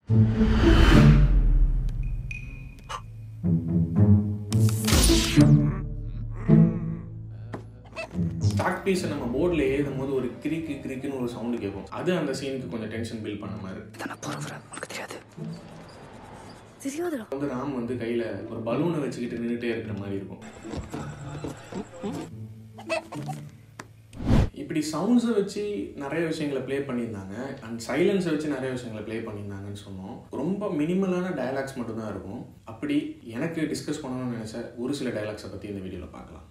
Stock பீஸை நம்ம போர்டில் ஏறும் போது ஒரு கிரிக்கு கிரிக்குன்னு ஒரு சவுண்டு கேட்கும் அது அந்த சீனுக்கு கொஞ்சம் டென்ஷன் பில்ட் பண்ண மாதிரி தெரியாதுடா வந்து ராம் வந்து கையில் ஒரு பலூனை வச்சுக்கிட்டு நின்றுட்டே இருக்கிற மாதிரி இருக்கும் இப்படி சவுண்ட்ஸை வச்சு நிறைய விஷயங்களை ப்ளே பண்ணியிருந்தாங்க அண்ட் சைலன்ஸை வச்சு நிறைய விஷயங்களை ப்ளே பண்ணியிருந்தாங்கன்னு சொன்னோம் ரொம்ப மினிமலான டயலாக்ஸ் மட்டும்தான் இருக்கும் அப்படி எனக்கு டிஸ்கஸ் பண்ணணும்னு நினச்ச ஒரு சில டயலாக்ஸை பற்றி இந்த வீடியோவில் பார்க்கலாம்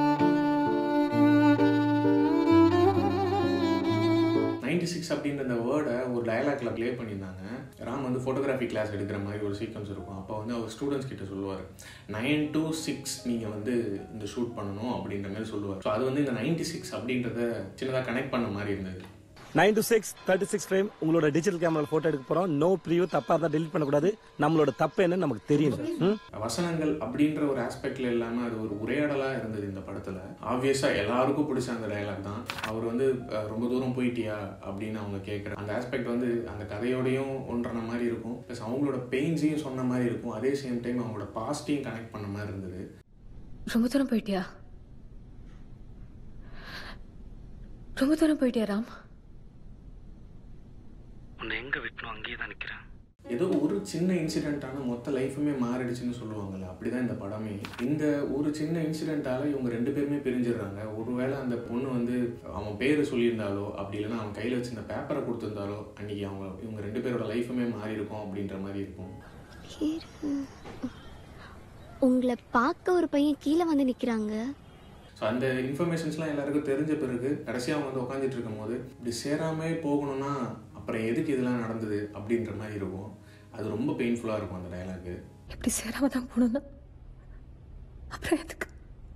நைன்டி சிக்ஸ் அப்படின்ற அந்த வேர்டை ஒரு டயலாக்ல ப்ளே பண்ணியிருந்தாங்க ராம் வந்து ஃபோட்டோகிராஃபி கிளாஸ் எடுக்கிற மாதிரி ஒரு சீக்வன்ஸ் இருக்கும் அப்போ வந்து அவர் ஸ்டூடெண்ட்ஸ் கிட்ட சொல்லுவார் நைன் டு சிக்ஸ் நீங்கள் வந்து இந்த ஷூட் பண்ணணும் அப்படின்ற மாதிரி சொல்லுவார் ஸோ அது வந்து இந்த நைன்டி சிக்ஸ் அப்படின்றத சின்னதாக கனெக்ட் பண்ண மாதிரி இருந்தது nine to six thirty six frame உங்களோட டிஜிட்டல் கேமரா போட்டோ எடுக்க போறோம் நோ ப்ரியூ தப்பா இருந்தா டெலிட் பண்ணக்கூடாது நம்மளோட தப்பு என்னன்னு நமக்கு தெரியும் ம்? வசனங்கள் அப்படின்ற ஒரு ஆஸ்பெக்ட்ல இல்லாம அது ஒரு உரையாடலா இருந்தது இந்த படத்துல ஆப்வியஸா எல்லாருக்கும் பிடிச்ச அந்த டயலாக் தான் அவர் வந்து அஹ், ரொம்ப தூரம் போயிட்டியா அப்படின்னு அவங்க கேட்குற அந்த ஆஸ்பெக்ட் வந்து அந்த கதையோடையும் ஒன்றன மாதிரி இருக்கும் ப்ளஸ் அவங்களோட பெயின்ஸையும் சொன்ன மாதிரி இருக்கும் அதே சேம் டைம் அவங்களோட பாஸ்டையும் கனெக்ட் பண்ண மாதிரி இருந்தது ரொம்ப தூரம் போயிட்டியா ரொம்ப தூரம் போயிட்டியா ராம் உன்னை எங்க விட்டணும் அங்கேயே தான் நிக்கிறேன் ஏதோ ஒரு சின்ன இன்சிடென்ட்டான மொத்த லைஃபுமே மாறிடுச்சுன்னு சொல்லுவாங்கல்ல அப்படிதான் இந்த படமே இந்த ஒரு சின்ன இன்சிடென்ட்டால இவங்க ரெண்டு பேருமே பிரிஞ்சிடுறாங்க ஒருவேளை அந்த பொண்ணு வந்து அவன் பேர் சொல்லியிருந்தாலோ அப்படி இல்லைன்னா அவன் கையில் வச்சிருந்த பேப்பரை கொடுத்துருந்தாலோ அன்னைக்கு அவங்க இவங்க ரெண்டு பேரோட லைஃபுமே மாறி இருக்கும் அப்படின்ற மாதிரி இருக்கும் உங்களை பார்க்க ஒரு பையன் கீழே வந்து நிக்கிறாங்க ஸோ அந்த இன்ஃபர்மேஷன்ஸ்லாம் எல்லாருக்கும் தெரிஞ்ச பிறகு கடைசியாக அவங்க வந்து உட்காந்துட்டு இருக்கும்போது இப்படி சேராமே போகணும்னா அப்புறம் எதுக்கு இதெல்லாம் நடந்தது அப்படின்ற மாதிரி இருக்கும் அது ரொம்ப பெயின்ஃபுல்லாக இருக்கும் அந்த டயலாக்கு இப்படி சேராம தான் போகணும்னா அப்புறம் எதுக்கு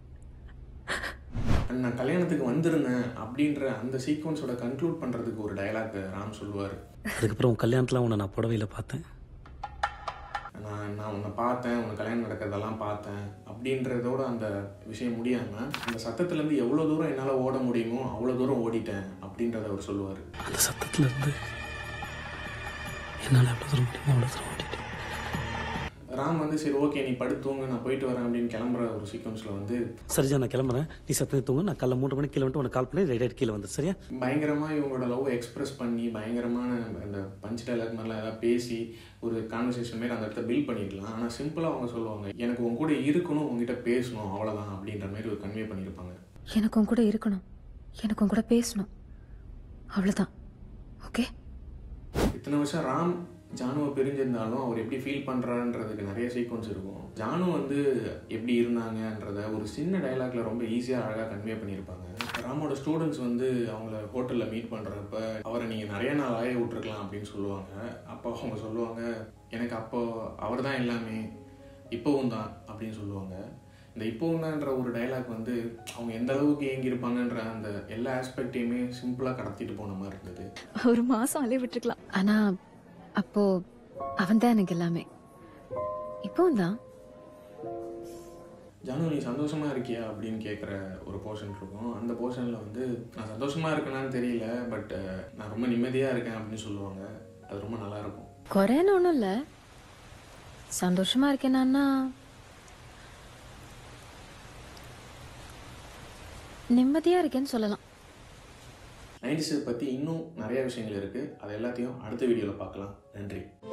And நான் கல்யாணத்துக்கு வந்திருந்தேன் அப்படின்ற அந்த சீக்வன்ஸோட கன்க்ளூட் பண்ணுறதுக்கு ஒரு டயலாக் ராம் சொல்லுவார் அதுக்கப்புறம் உன் கல்யாணத்துல உன்னை நான் புடவையில பார்த்தேன் நான் நான் உன்னை பார்த்தேன் உன்னை கல்யாணம் நடக்கிறதெல்லாம் பார்த்தேன் அப்படின்றதோட அந்த விஷயம் முடியாமல் அந்த சத்தத்துலேருந்து எவ்வளோ தூரம் என்னால் ஓட முடியுமோ அவ்வளோ தூரம் ஓடிட்டேன் அப்படின்றத அவர் சொல்லுவார் அந்த சத்தத்துல இருந்து என்னால எவ்வளவு தூரம் முடியுமோ அவ்வளவு தூரம் ஓட்டிட்டேன் ராம் வந்து சரி ஓகே நீ படுத்து தூங்கு நான் போயிட்டு வரேன் அப்படின்னு கிளம்புற ஒரு சீக்வன்ஸில் வந்து சரிஜா நான் கிளம்புறேன் நீ சத்தத்தை தூங்க நான் காலைல மூன்று மணிக்கு கீழே வந்துட்டு உனக்கு கால் பண்ணி ரைட் ஆயிட்டு கீழே வந்து சரியா பயங்கரமாக இவங்களோட லவ் எக்ஸ்பிரஸ் பண்ணி பயங்கரமான அந்த பஞ்ச் டைலாக் மாதிரிலாம் ஏதாவது பேசி ஒரு கான்வர்சேஷன் மாரி அந்த இடத்த பில்ட் பண்ணிருக்கலாம் ஆனால் சிம்பிளாக அவங்க சொல்லுவாங்க எனக்கு உன் கூட இருக்கணும் உங்ககிட்ட பேசணும் அவ்வளோதான் அப்படின்ற மாதிரி ஒரு கன்வே பண்ணியிருப்பாங்க எனக்கு உன் கூட இருக்கணும் எனக்கு உன் கூட பேசணும் அவ்வளோதான் ஓகே இத்தனை வருஷம் ராம் ஜானுவை பிரிஞ்சிருந்தாலும் அவர் எப்படி ஃபீல் பண்ணுறான்றதுக்கு நிறைய சீக்வன்ஸ் இருக்கும் ஜானு வந்து எப்படி இருந்தாங்கன்றத ஒரு சின்ன டயலாக்ல ரொம்ப ஈஸியாக அழகாக கன்வே பண்ணியிருப்பாங்க ராமோட ஸ்டூடெண்ட்ஸ் வந்து அவங்கள ஹோட்டலில் மீட் பண்ணுறப்ப அவரை நீங்கள் நிறைய நாள் ஆய விட்டுருக்கலாம் அப்படின்னு சொல்லுவாங்க அப்போ அவங்க சொல்லுவாங்க எனக்கு அப்போ அவர் தான் எல்லாமே இப்போவும் தான் அப்படின்னு சொல்லுவாங்க இந்த இப்போவும் தான்ன்ற ஒரு டயலாக் வந்து அவங்க எந்த அளவுக்கு ஏங்கியிருப்பாங்கன்ற அந்த எல்லா ஆஸ்பெக்டையுமே சிம்பிளாக கடத்திட்டு போன மாதிரி இருந்தது ஒரு மாசம் அலைய விட்டுருக்கலாம் ஆனா அப்போ அவன் தான் எனக்கு எல்லாமே இப்போவும் தான் ஜானு நீ சந்தோஷமா இருக்கியா அப்படின்னு கேட்குற ஒரு போர்ஷன் இருக்கும் அந்த போர்ஷனில் வந்து நான் சந்தோஷமா இருக்கேனான்னு தெரியல பட் நான் ரொம்ப நிம்மதியாக இருக்கேன் அப்படின்னு சொல்லுவாங்க அது ரொம்ப நல்லா இருக்கும் குறைன்னு ஒன்றும் இல்லை சந்தோஷமா இருக்கேனா நிம்மதியா இருக்கேன்னு சொல்லலாம் நைன்டிஸை பற்றி இன்னும் நிறைய விஷயங்கள் இருக்குது அது எல்லாத்தையும் அடுத்த வீடியோவில் பார்க்கலாம் நன்றி